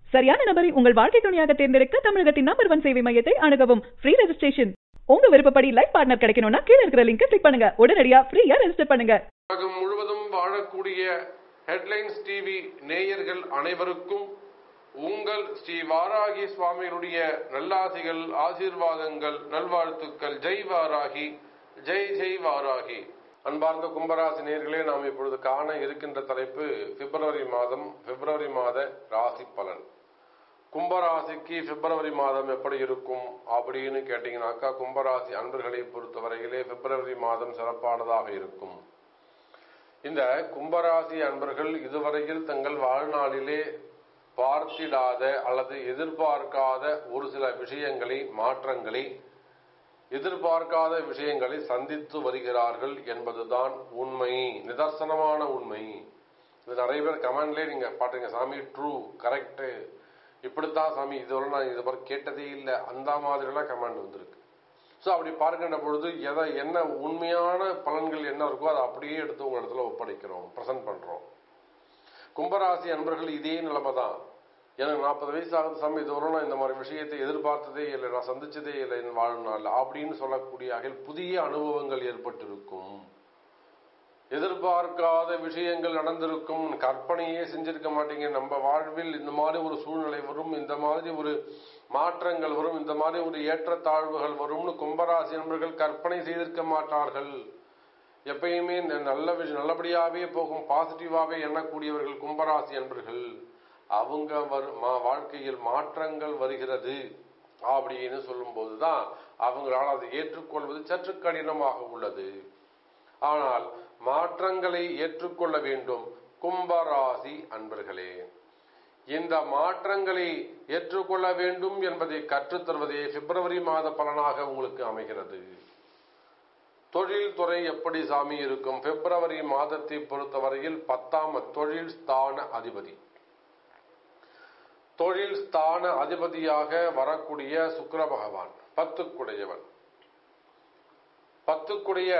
சரியான நபரை உங்கள் வாழ்க்கை துணையாக தேர்ந்தெடுக்க தமிழகத்தின் நம்பர் ஒன் சேவை மையத்தை அணுகவும் ஃப்ரீ ரெஜிஸ்ட்ரேஷன் உங்க விருப்பப்படி லைஃப் பார்ட்னர் கிடைக்கணும்னா கீழ இருக்கிற லிங்கை கிளிக் பண்ணுங்க உடனடியா ஃப்ரீயா ரெஜிஸ்டர் பண்ணுங்க உலகம் முழுவதும் வாழக்கூடிய ஹெட்லைன்ஸ் டிவி நேயர்கள் அனைவருக்கும் உங்கள் ஸ்ரீ வாராகி சுவாமிகளுடைய நல்லாசிகள் ஆசீர்வாதங்கள் நல்வாழ்த்துக்கள் ஜெய் வாராகி ஜெய் ஜெய் வாராகி அன்பார்ந்த கும்பராசி நேயர்களே நாம் இப்பொழுது காண இருக்கின்ற தலைப்பு பிப்ரவரி மாதம் பிப்ரவரி மாத ராசி பலன் கும்பராசிக்கு பிப்ரவரி மாதம் எப்படி இருக்கும் அப்படின்னு கேட்டீங்கன்னாக்கா கும்பராசி அன்பர்களை பொறுத்தவரையிலே பிப்ரவரி மாதம் சிறப்பானதாக இருக்கும் இந்த கும்பராசி அன்பர்கள் இதுவரையில் தங்கள் வாழ்நாளிலே பார்த்திடாத அல்லது எதிர்பார்க்காத ஒரு சில விஷயங்களை மாற்றங்களை எதிர்பார்க்காத விஷயங்களை சந்தித்து வருகிறார்கள் என்பதுதான் உண்மை நிதர்சனமான உண்மை இது நிறைய பேர் கமெண்ட்லேயே நீங்க பாட்டுங்க சாமி ட்ரூ கரெக்ட் இப்படித்தான் சாமி இதுவரை நான் இது மாதிரி கேட்டதே இல்லை அந்த மாதிரிலாம் கமெண்ட் வந்திருக்கு ஸோ அப்படி பார்க்கின்ற பொழுது எதை என்ன உண்மையான பலன்கள் என்ன இருக்கோ அதை அப்படியே எடுத்து உங்க இடத்துல ஒப்படைக்கிறோம் ப்ரெசென்ட் பண்றோம் கும்பராசி அன்பர்கள் இதே நிலைமை தான் எனக்கு நாற்பது வயசு ஆகுது சாமி இதுவரை நான் இந்த மாதிரி விஷயத்தை எதிர்பார்த்ததே இல்லை நான் சந்திச்சதே இல்லை என் வாழ்நாள் அப்படின்னு சொல்லக்கூடிய வகையில் புதிய அனுபவங்கள் ஏற்பட்டிருக்கும் எதிர்பார்க்காத விஷயங்கள் நடந்திருக்கும் கற்பனையே செஞ்சிருக்க மாட்டீங்க நம்ம வாழ்வில் இந்த மாதிரி ஒரு சூழ்நிலை வரும் இந்த மாதிரி ஒரு மாற்றங்கள் வரும் இந்த மாதிரி ஒரு ஏற்றத்தாழ்வுகள் வரும்னு கும்பராசி நண்பர்கள் கற்பனை செய்திருக்க மாட்டார்கள் எப்பயுமே நல்ல விஷயம் நல்லபடியாவே போகும் பாசிட்டிவாவே எண்ணக்கூடியவர்கள் கும்பராசி அன்பர்கள் அவங்க வாழ்க்கையில் மாற்றங்கள் வருகிறது அப்படின்னு சொல்லும்போது தான் அவங்களால் அதை ஏற்றுக்கொள்வது சற்று கடினமாக உள்ளது ஆனால் மாற்றங்களை ஏற்றுக்கொள்ள வேண்டும் கும்பராசி அன்பர்களே இந்த மாற்றங்களை ஏற்றுக்கொள்ள வேண்டும் என்பதை கற்றுத்தருவதே பிப்ரவரி மாத பலனாக உங்களுக்கு அமைகிறது தொழில் துறை எப்படி சாமி இருக்கும் பிப்ரவரி மாதத்தை பொறுத்தவரையில் பத்தாம் தொழில் ஸ்தான அதிபதி தொழில் ஸ்தான அதிபதியாக வரக்கூடிய சுக்கர பகவான் பத்துக்குடையவன் பத்துக்குடைய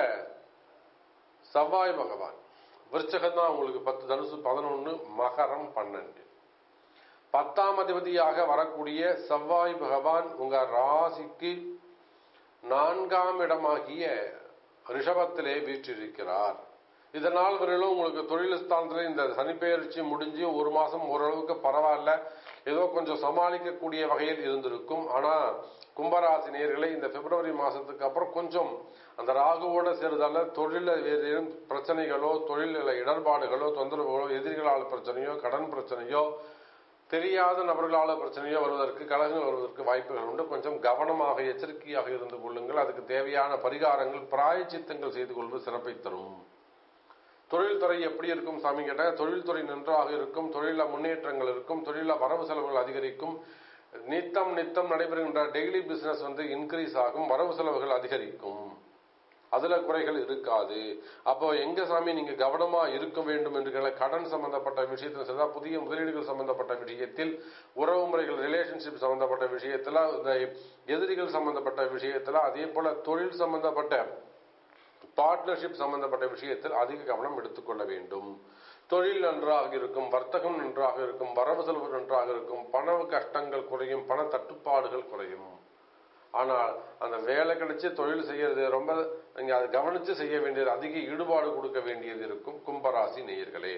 செவ்வாய் பகவான் விருச்சகம் தான் உங்களுக்கு பத்து தனுசு பதினொன்னு மகரம் பன்னெண்டு பத்தாம் அதிபதியாக வரக்கூடிய செவ்வாய் பகவான் உங்க ராசிக்கு நான்காம் இடமாகிய ரிஷபத்திலே வீற்றிருக்கிறார் இதனால் வரையிலும் உங்களுக்கு தொழில் ஸ்தானத்தில் இந்த சனிப்பெயர்ச்சி முடிஞ்சு ஒரு மாசம் ஓரளவுக்கு பரவாயில்ல ஏதோ கொஞ்சம் சமாளிக்கக்கூடிய வகையில் இருந்திருக்கும் ஆனா கும்பராசி நேர்களை இந்த பிப்ரவரி மாசத்துக்கு அப்புறம் கொஞ்சம் அந்த ராகுவோட சேர்ந்தால தொழில வேறு பிரச்சனைகளோ தொழில இடர்பாடுகளோ தொந்தரவுகளோ எதிரிகளால் பிரச்சனையோ கடன் பிரச்சனையோ தெரியாத நபர்களால் பிரச்சனையோ வருவதற்கு கலகங்கள் வருவதற்கு வாய்ப்புகள் உண்டு கொஞ்சம் கவனமாக எச்சரிக்கையாக இருந்து கொள்ளுங்கள் அதுக்கு தேவையான பரிகாரங்கள் பிராயச்சித்தங்கள் செய்து கொள்வது சிறப்பை தரும் தொழில்துறை எப்படி இருக்கும் சாமி கேட்டால் தொழில்துறை நன்றாக இருக்கும் தொழில முன்னேற்றங்கள் இருக்கும் தொழில வரவு செலவுகள் அதிகரிக்கும் நித்தம் நித்தம் நடைபெறுகின்ற டெய்லி பிசினஸ் வந்து இன்க்ரீஸ் ஆகும் வரவு செலவுகள் அதிகரிக்கும் அதுல குறைகள் இருக்காது அப்போ எங்க சாமி நீங்க கவனமா இருக்க வேண்டும் என்று கடன் சம்பந்தப்பட்ட விஷயத்தில் சரிதா புதிய முதலீடுகள் சம்பந்தப்பட்ட விஷயத்தில் உறவு முறைகள் ரிலேஷன்ஷிப் சம்பந்தப்பட்ட விஷயத்துல இந்த எதிரிகள் சம்பந்தப்பட்ட விஷயத்துல அதே போல தொழில் சம்பந்தப்பட்ட பார்ட்னர்ஷிப் சம்பந்தப்பட்ட விஷயத்தில் அதிக கவனம் எடுத்துக்கொள்ள வேண்டும் தொழில் நன்றாக இருக்கும் வர்த்தகம் நன்றாக இருக்கும் வரவு செலவு நன்றாக இருக்கும் பண கஷ்டங்கள் குறையும் பண தட்டுப்பாடுகள் குறையும் ஆனால் அந்த வேலை கிடைச்சி தொழில் செய்யறது ரொம்ப நீங்க அதை கவனிச்சு செய்ய வேண்டியது அதிக ஈடுபாடு கொடுக்க வேண்டியது இருக்கும் கும்பராசி நேயர்களே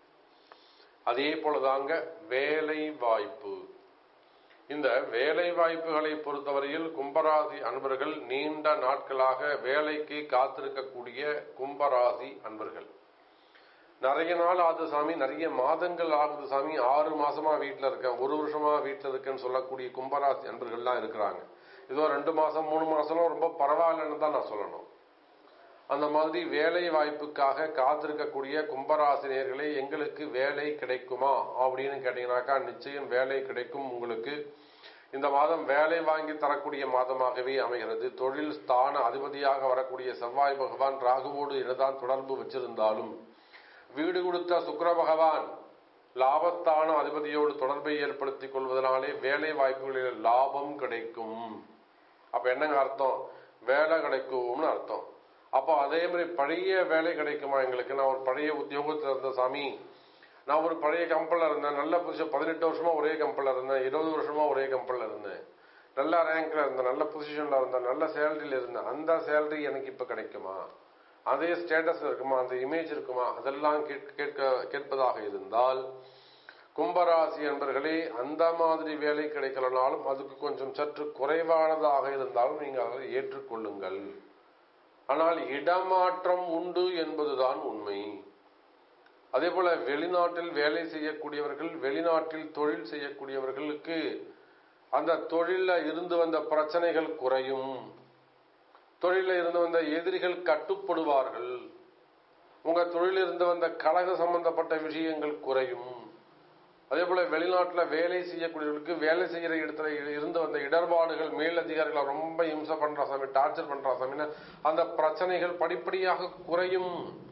அதே போலதாங்க வேலை வாய்ப்பு இந்த வேலை வாய்ப்புகளை பொறுத்தவரையில் கும்பராசி அன்பர்கள் நீண்ட நாட்களாக வேலைக்கு காத்திருக்கக்கூடிய கும்பராசி அன்பர்கள் நிறைய நாள் ஆகுது சாமி நிறைய மாதங்கள் ஆகுது சாமி ஆறு மாசமா வீட்டுல இருக்கேன் ஒரு வருஷமா வீட்டுல இருக்கேன்னு சொல்லக்கூடிய கும்பராசி அன்பர்கள்லாம் இருக்கிறாங்க இதோ ரெண்டு மாசம் மூணு மாசம்லாம் ரொம்ப பரவாயில்லன்னு தான் நான் சொல்லணும் அந்த மாதிரி வேலை வாய்ப்புக்காக காத்திருக்கக்கூடிய கும்பராசினியர்களே எங்களுக்கு வேலை கிடைக்குமா அப்படின்னு கேட்டீங்கன்னாக்கா நிச்சயம் வேலை கிடைக்கும் உங்களுக்கு இந்த மாதம் வேலை வாங்கி தரக்கூடிய மாதமாகவே அமைகிறது தொழில் ஸ்தான அதிபதியாக வரக்கூடிய செவ்வாய் பகவான் ராகுவோடு என்னதான் தொடர்பு வச்சிருந்தாலும் வீடு கொடுத்த சுக்கர பகவான் லாபஸ்தான அதிபதியோடு தொடர்பை ஏற்படுத்திக் கொள்வதனாலே வேலை வாய்ப்புகளில் லாபம் கிடைக்கும் அப்ப என்னங்க அர்த்தம் வேலை கிடைக்கும்னு அர்த்தம் அப்போ அதே மாதிரி பழைய வேலை கிடைக்குமா எங்களுக்கு நான் ஒரு பழைய உத்தியோகத்தில் இருந்த சாமி நான் ஒரு பழைய கம்பெனியில் இருந்தேன் நல்ல பொசிஷன் பதினெட்டு வருஷமா ஒரே கம்பெனியில் இருந்தேன் இருபது வருஷமா ஒரே கம்பெனியில் இருந்தேன் நல்ல ரேங்க்ல இருந்தேன் நல்ல பொசிஷன்ல இருந்தேன் நல்ல சேலரியில் இருந்தேன் அந்த சேலரி எனக்கு இப்ப கிடைக்குமா அதே ஸ்டேட்டஸ் இருக்குமா அந்த இமேஜ் இருக்குமா அதெல்லாம் கேட்க கேட்க கேட்பதாக இருந்தால் கும்பராசி என்பர்களே அந்த மாதிரி வேலை கிடைக்கலனாலும் அதுக்கு கொஞ்சம் சற்று குறைவானதாக இருந்தாலும் நீங்கள் அதை ஏற்றுக்கொள்ளுங்கள் ஆனால் இடமாற்றம் உண்டு என்பதுதான் உண்மை அதே போல வெளிநாட்டில் வேலை செய்யக்கூடியவர்கள் வெளிநாட்டில் தொழில் செய்யக்கூடியவர்களுக்கு அந்த தொழில இருந்து வந்த பிரச்சனைகள் குறையும் தொழில இருந்து வந்த எதிரிகள் கட்டுப்படுவார்கள் உங்க தொழிலில் இருந்து வந்த கழக சம்பந்தப்பட்ட விஷயங்கள் குறையும் அதே போல வெளிநாட்டில் வேலை செய்யக்கூடியவர்களுக்கு வேலை செய்யற இடத்துல இருந்து வந்த இடர்பாடுகள் மேலதிகாரிகளை ரொம்ப இம்சை பண்றா சாமி டார்ச்சர் பண்றா சாமின்னு அந்த பிரச்சனைகள் படிப்படியாக குறையும்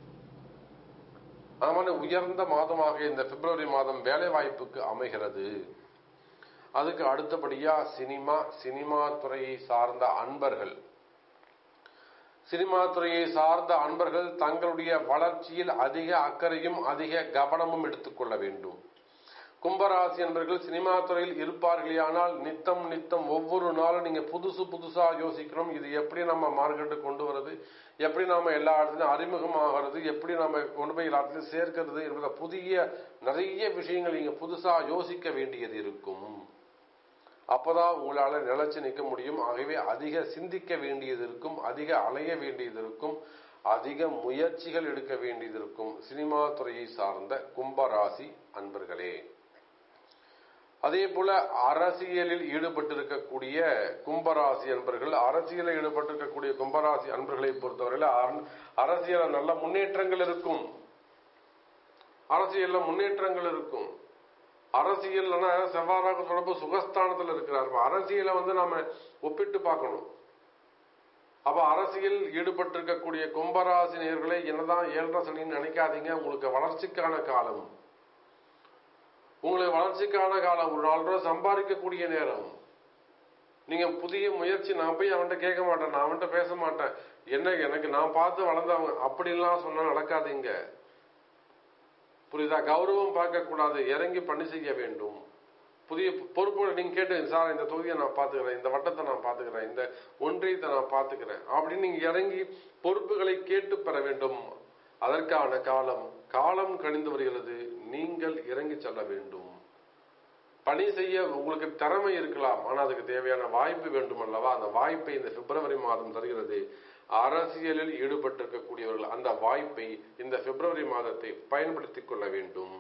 அது மாதிரி உயர்ந்த மாதமாக இந்த பிப்ரவரி மாதம் வேலை வாய்ப்புக்கு அமைகிறது அதுக்கு அடுத்தபடியா சினிமா சினிமா துறையை சார்ந்த அன்பர்கள் சினிமா துறையை சார்ந்த அன்பர்கள் தங்களுடைய வளர்ச்சியில் அதிக அக்கறையும் அதிக கவனமும் எடுத்துக்கொள்ள வேண்டும் கும்பராசி என்பர்கள் சினிமா துறையில் இருப்பார்களேயானால் நித்தம் நித்தம் ஒவ்வொரு நாளும் நீங்க புதுசு புதுசா யோசிக்கிறோம் இது எப்படி நம்ம மார்க்கெட்டுக்கு கொண்டு வர்றது எப்படி நாம எல்லா இடத்துலையும் அறிமுகமாகிறது எப்படி நம்ம கொண்டு போய் எல்லா இடத்துலையும் சேர்க்கிறது என்பத புதிய நிறைய விஷயங்கள் நீங்க புதுசா யோசிக்க வேண்டியது இருக்கும் அப்பதான் உங்களால நிலைச்சு நிற்க முடியும் ஆகவே அதிக சிந்திக்க வேண்டியது இருக்கும் அதிக அலைய வேண்டியது இருக்கும் அதிக முயற்சிகள் எடுக்க வேண்டியது இருக்கும் சினிமா துறையை சார்ந்த கும்பராசி அன்பர்களே அதே போல அரசியலில் ஈடுபட்டிருக்கக்கூடிய கும்பராசி அன்பர்கள் அரசியலில் ஈடுபட்டிருக்கக்கூடிய கும்பராசி அன்பர்களை பொறுத்தவரையில அரசியல நல்ல முன்னேற்றங்கள் இருக்கும் அரசியல்ல முன்னேற்றங்கள் இருக்கும் அரசியல்னா செவ்வாறாக தொடர்பு சுகஸ்தானத்தில் இருக்கிறார் அரசியலை வந்து நாம ஒப்பிட்டு பார்க்கணும் அப்ப அரசியல் ஈடுபட்டிருக்கக்கூடிய கும்பராசி நேர்களை என்னதான் ஏழரை சனின்னு நினைக்காதீங்க உங்களுக்கு வளர்ச்சிக்கான காலம் உங்களுக்கு வளர்ச்சிக்கான காலம் ஒரு நாலு ரூபா சம்பாதிக்கக்கூடிய நேரம் நீங்க புதிய முயற்சி நான் போய் அவன்கிட்ட கேட்க மாட்டேன் நான் அவன்கிட்ட பேச மாட்டேன் என்ன எனக்கு நான் பார்த்து வளர்ந்தவங்க அப்படிலாம் சொன்னா நடக்காதீங்க புரியுதா கௌரவம் பார்க்க கூடாது இறங்கி பணி செய்ய வேண்டும் புதிய பொறுப்புகளை நீங்க கேட்டு சார் இந்த தொகுதியை நான் பாத்துக்கிறேன் இந்த வட்டத்தை நான் பாத்துக்கிறேன் இந்த ஒன்றியத்தை நான் பாத்துக்கிறேன் அப்படின்னு நீங்க இறங்கி பொறுப்புகளை கேட்டு பெற வேண்டும் அதற்கான காலம் காலம் கணிந்து வருகிறது நீங்கள் இறங்கி செல்ல வேண்டும் பணி செய்ய உங்களுக்கு திறமை இருக்கலாம் ஆனா அதுக்கு தேவையான வாய்ப்பு வேண்டும் அல்லவா அந்த வாய்ப்பை இந்த பிப்ரவரி மாதம் தருகிறது அரசியலில் ஈடுபட்டிருக்கக்கூடியவர்கள் அந்த வாய்ப்பை இந்த பிப்ரவரி மாதத்தை பயன்படுத்திக் கொள்ள வேண்டும்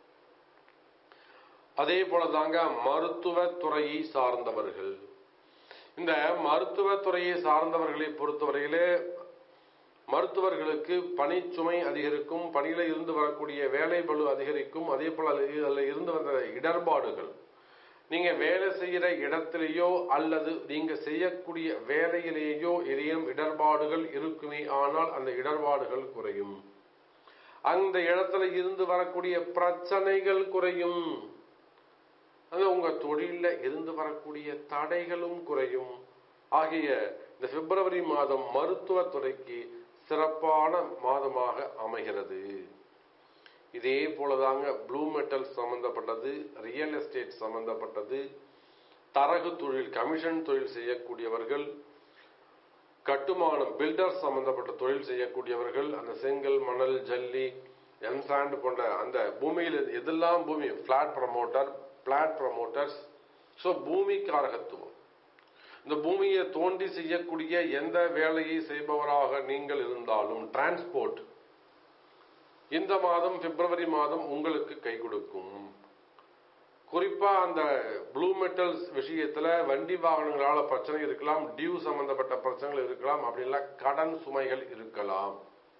அதே போலதாங்க மருத்துவ துறையை சார்ந்தவர்கள் இந்த மருத்துவ துறையை சார்ந்தவர்களை பொறுத்தவரையிலே மருத்துவர்களுக்கு பணிச்சுமை அதிகரிக்கும் பணியில இருந்து வரக்கூடிய வேலை பளு அதிகரிக்கும் அதே போல அதில் இருந்து வந்த இடர்பாடுகள் நீங்க வேலை செய்யற இடத்திலேயோ அல்லது நீங்க செய்யக்கூடிய வேலையிலேயோ எதையும் இடர்பாடுகள் இருக்குமே ஆனால் அந்த இடர்பாடுகள் குறையும் அந்த இடத்துல இருந்து வரக்கூடிய பிரச்சனைகள் குறையும் அது உங்க தொழில இருந்து வரக்கூடிய தடைகளும் குறையும் ஆகிய இந்த பிப்ரவரி மாதம் மருத்துவத்துறைக்கு சிறப்பான மாதமாக அமைகிறது இதே போலதாங்க ப்ளூ மெட்டல் சம்பந்தப்பட்டது ரியல் எஸ்டேட் சம்பந்தப்பட்டது தரகு தொழில் கமிஷன் தொழில் செய்யக்கூடியவர்கள் கட்டுமானம் பில்டர் சம்பந்தப்பட்ட தொழில் செய்யக்கூடியவர்கள் அந்த செங்கல் மணல் ஜல்லி எம்சாண்ட் போன்ற அந்த பூமியில் எதெல்லாம் பூமி plot promoter plot promoters so பூமி காரகத்துவம் இந்த பூமியை தோண்டி செய்யக்கூடிய எந்த வேலையை செய்பவராக நீங்கள் இருந்தாலும் டிரான்ஸ்போர்ட் இந்த மாதம் பிப்ரவரி மாதம் உங்களுக்கு கை கொடுக்கும் குறிப்பா அந்த ப்ளூ மெட்டல்ஸ் விஷயத்துல வண்டி வாகனங்களால பிரச்சனை இருக்கலாம் டியூ சம்பந்தப்பட்ட பிரச்சனைகள் இருக்கலாம் அப்படின்லாம் கடன் சுமைகள் இருக்கலாம்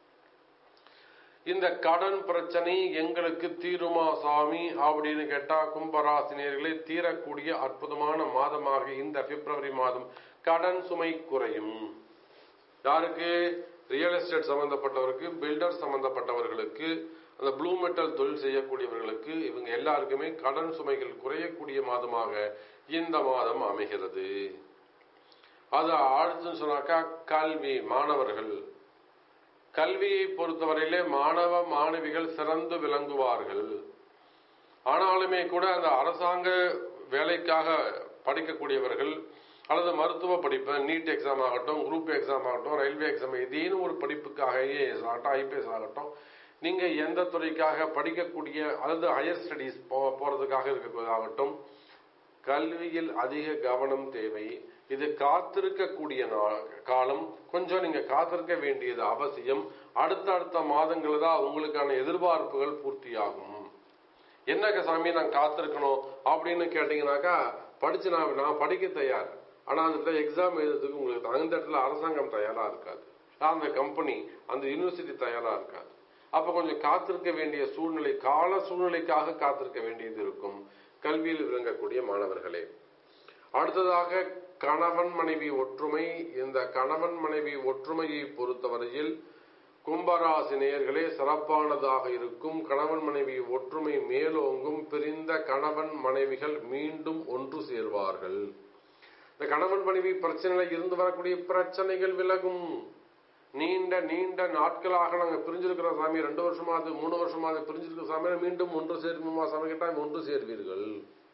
இந்த கடன் பிரச்சனை எங்களுக்கு தீருமா சாமி அப்படின்னு கேட்டா கும்பராசினியர்களே தீரக்கூடிய அற்புதமான மாதமாக இந்த பிப்ரவரி மாதம் கடன் சுமை குறையும் யாருக்கு ரியல் எஸ்டேட் சம்பந்தப்பட்டவருக்கு பில்டர் சம்பந்தப்பட்டவர்களுக்கு அந்த ப்ளூ மெட்டல் தொழில் செய்யக்கூடியவர்களுக்கு இவங்க எல்லாருக்குமே கடன் சுமைகள் குறையக்கூடிய மாதமாக இந்த மாதம் அமைகிறது அது அடுத்துன்னு சொன்னாக்கா கல்வி மாணவர்கள் கல்வியை பொறுத்தவரையிலே மாணவ மாணவிகள் சிறந்து விளங்குவார்கள் ஆனாலுமே கூட அந்த அரசாங்க வேலைக்காக படிக்கக்கூடியவர்கள் அல்லது மருத்துவ படிப்பு நீட் எக்ஸாம் ஆகட்டும் குரூப் எக்ஸாம் ஆகட்டும் ரயில்வே எக்ஸாம் ஏதேனும் ஒரு படிப்புக்காக ஐஏஎஸ் ஆகட்டும் ஐபிஎஸ் ஆகட்டும் நீங்க எந்த துறைக்காக படிக்கக்கூடிய அல்லது ஹையர் ஸ்டடீஸ் போறதுக்காக இருக்கக்கூடியதாகட்டும் கல்வியில் அதிக கவனம் தேவை இது காத்திருக்கக்கூடிய நா- காலம் கொஞ்சம் நீங்க காத்திருக்க வேண்டியது அவசியம் அடுத்தடுத்த மாதங்கள் தான் உங்களுக்கான எதிர்பார்ப்புகள் பூர்த்தியாகும் என்னங்க சாமி நான் காத்திருக்கணும் அப்படின்னு கேட்டீங்கன்னாக்கா படிச்சு நான் நான் படிக்க தயார் ஆனா அந்த இடத்துல எக்ஸாம் எழுதுறதுக்கு உங்களுக்கு அந்த இடத்துல அரசாங்கம் தயாரா இருக்காது அந்த கம்பெனி அந்த யூனிவர்சிட்டி தயாரா இருக்காது அப்ப கொஞ்சம் காத்திருக்க வேண்டிய சூழ்நிலை கால சூழ்நிலைக்காக காத்திருக்க வேண்டியது இருக்கும் கல்வியில் விளங்கக்கூடிய மாணவர்களே அடுத்ததாக கணவன் மனைவி ஒற்றுமை இந்த கணவன் மனைவி ஒற்றுமையை பொறுத்தவரையில் கும்பராசி நேயர்களே சிறப்பானதாக இருக்கும் கணவன் மனைவி ஒற்றுமை மேலோங்கும் பிரிந்த கணவன் மனைவிகள் மீண்டும் ஒன்று சேர்வார்கள் இந்த கணவன் மனைவி பிரச்சனையில இருந்து வரக்கூடிய பிரச்சனைகள் விலகும் நீண்ட நீண்ட நாட்களாக நாங்க பிரிஞ்சிருக்கிறோம் சாமி ரெண்டு வருஷமாவது மூணு வருஷமாவது பிரிஞ்சிருக்கிற சாமி மீண்டும் ஒன்று சேர்வோமா சாமி கேட்டா ஒன்று சேர்வீர்கள்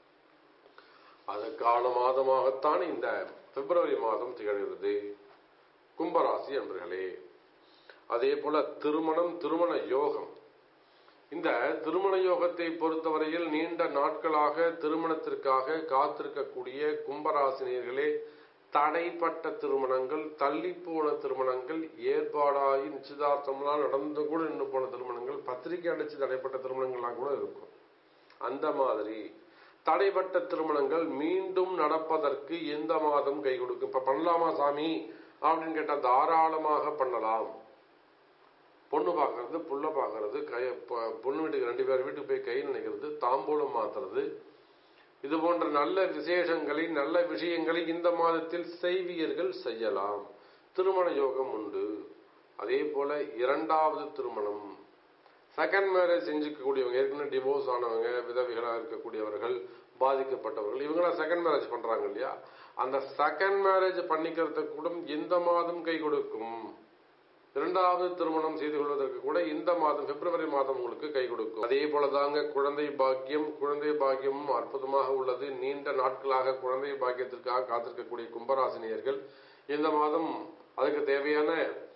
அதற்கான மாதமாகத்தான் இந்த பிப்ரவரி மாதம் திகழ்கிறது கும்பராசி என்பர்களே அதே போல திருமணம் திருமண யோகம் இந்த திருமண யோகத்தை பொறுத்தவரையில் நீண்ட நாட்களாக திருமணத்திற்காக காத்திருக்கக்கூடிய கும்பராசினியர்களே தடைப்பட்ட திருமணங்கள் தள்ளி போன திருமணங்கள் ஏற்பாடாகி நிச்சயதார்த்தம்லாம் நடந்து கூட நின்று போன திருமணங்கள் பத்திரிகை அடிச்சு தடைப்பட்ட திருமணங்கள்லாம் கூட இருக்கும் அந்த மாதிரி தடைப்பட்ட திருமணங்கள் மீண்டும் நடப்பதற்கு எந்த மாதம் கை கொடுக்கும் இப்ப பண்ணலாமா சாமி அப்படின்னு கேட்டா தாராளமாக பண்ணலாம் பொண்ணு பார்க்கறது புள்ள பார்க்கறது கை ப- பொண்ணு வீட்டுக்கு ரெண்டு பேர் வீட்டுக்கு போய் கை நினைக்கிறது தாம்பூலம் மாத்துறது இது போன்ற நல்ல விசேஷங்களை நல்ல விஷயங்களை இந்த மாதத்தில் செய்வியர்கள் செய்யலாம் திருமண யோகம் உண்டு அதே போல இரண்டாவது திருமணம் செகண்ட் மேரேஜ் செஞ்சுக்கக்கூடியவங்க ஏற்கனவே டிவோர்ஸ் ஆனவங்க விதவைகளாக இருக்கக்கூடியவர்கள் பாதிக்கப்பட்டவர்கள் இவங்களாம் செகண்ட் மேரேஜ் பண்றாங்க இல்லையா அந்த செகண்ட் மேரேஜ் பண்ணிக்கிறதுக்கு கூட இந்த மாதம் கை கொடுக்கும் இரண்டாவது திருமணம் செய்து கொள்வதற்கு கூட இந்த மாதம் பிப்ரவரி மாதம் உங்களுக்கு கை கொடுக்கும் அதே போலதாங்க குழந்தை பாக்கியம் குழந்தை பாக்கியமும் அற்புதமாக உள்ளது நீண்ட நாட்களாக குழந்தை பாக்கியத்திற்காக காத்திருக்கக்கூடிய கும்பராசினியர்கள் இந்த மாதம் அதுக்கு தேவையான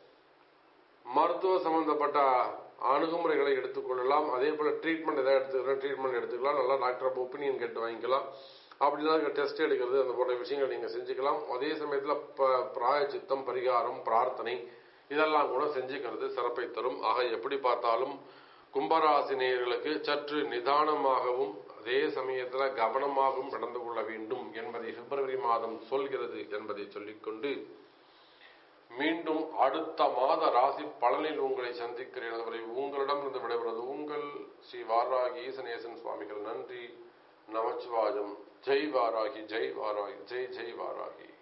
மருத்துவ சம்பந்தப்பட்ட அணுகுமுறைகளை எடுத்துக்கொள்ளலாம் அதே போல ட்ரீட்மெண்ட் எதாவது எடுத்துக்கலாம் ட்ரீட்மெண்ட் எடுத்துக்கலாம் நல்லா டாக்டர் ஒப்பீனியன் கேட்டு வாங்கிக்கலாம் அப்படின்னா டெஸ்ட் எடுக்கிறது அந்த போன்ற விஷயங்கள் நீங்க செஞ்சுக்கலாம் அதே சமயத்துல ப- பிராயச்சித்தம் பரிகாரம் பிரார்த்தனை இதெல்லாம் கூட செஞ்சுக்கிறது சிறப்பை தரும் ஆக எப்படி பார்த்தாலும் கும்பராசினியர்களுக்கு சற்று நிதானமாகவும் அதே சமயத்துல கவனமாகவும் நடந்து கொள்ள வேண்டும் என்பதை பிப்ரவரி மாதம் சொல்கிறது என்பதை சொல்லிக்கொண்டு மீண்டும் அடுத்த மாத ராசி பலனில் உங்களை சந்திக்கிறேன் அதுவரை உங்களிடமிருந்து விடைபெறுவது உங்கள் ஸ்ரீ வாராகி ஈசனேசன் சுவாமிகள் நன்றி நமச்சிவாயம் ஜெய் வாராகி ஜெய் வாராகி ஜெய் ஜெய் வாராகி